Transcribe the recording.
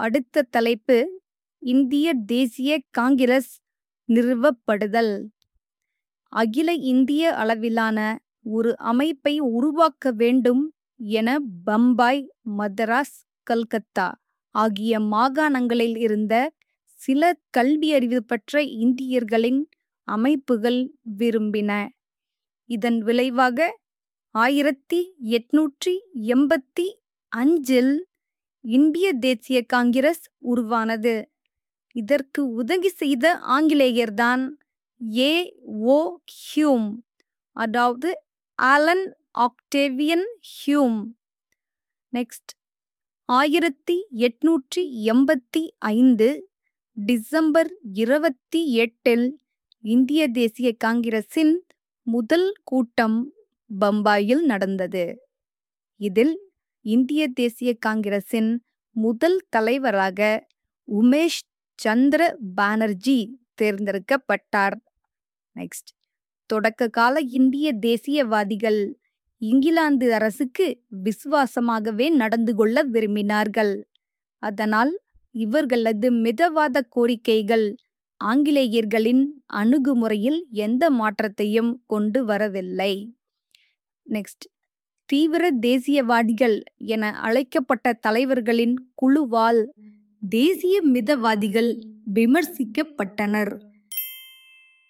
அடுத்த தலைப்பு இந்திய தேசிய காங்கிரஸ் நிறுவப்படுதல் அகில இந்திய அளவிலான ஒரு அமைப்பை உருவாக்க வேண்டும் என பம்பாய் மதராஸ் கல்கத்தா ஆகிய மாகாணங்களில் இருந்த சில கல்வியறிவு பெற்ற இந்தியர்களின் அமைப்புகள் விரும்பின இதன் விளைவாக ஆயிரத்தி எட்நூற்றி எண்பத்தி அஞ்சில் இந்திய தேசிய காங்கிரஸ் உருவானது இதற்கு உதவி செய்த ஆங்கிலேயர்தான் ஏ ஓ ஹியூம் அதாவது ஆலன் ஆக்டேவியன் ஹியூம் நெக்ஸ்ட் ஆயிரத்தி எட்நூற்றி எண்பத்தி ஐந்து டிசம்பர் இருபத்தி எட்டில் இந்திய தேசிய காங்கிரசின் முதல் கூட்டம் பம்பாயில் நடந்தது இதில் இந்திய தேசிய காங்கிரசின் முதல் தலைவராக உமேஷ் சந்திர பானர்ஜி தேர்ந்தெடுக்கப்பட்டார் நெக்ஸ்ட் தொடக்க கால இந்திய தேசியவாதிகள் இங்கிலாந்து அரசுக்கு விசுவாசமாகவே நடந்து கொள்ள விரும்பினார்கள் அதனால் இவர்களது மிதவாத கோரிக்கைகள் ஆங்கிலேயர்களின் அணுகுமுறையில் எந்த மாற்றத்தையும் கொண்டு வரவில்லை நெக்ஸ்ட் தீவிர தேசியவாதிகள் என அழைக்கப்பட்ட தலைவர்களின் குழுவால் தேசிய மிதவாதிகள் விமர்சிக்கப்பட்டனர்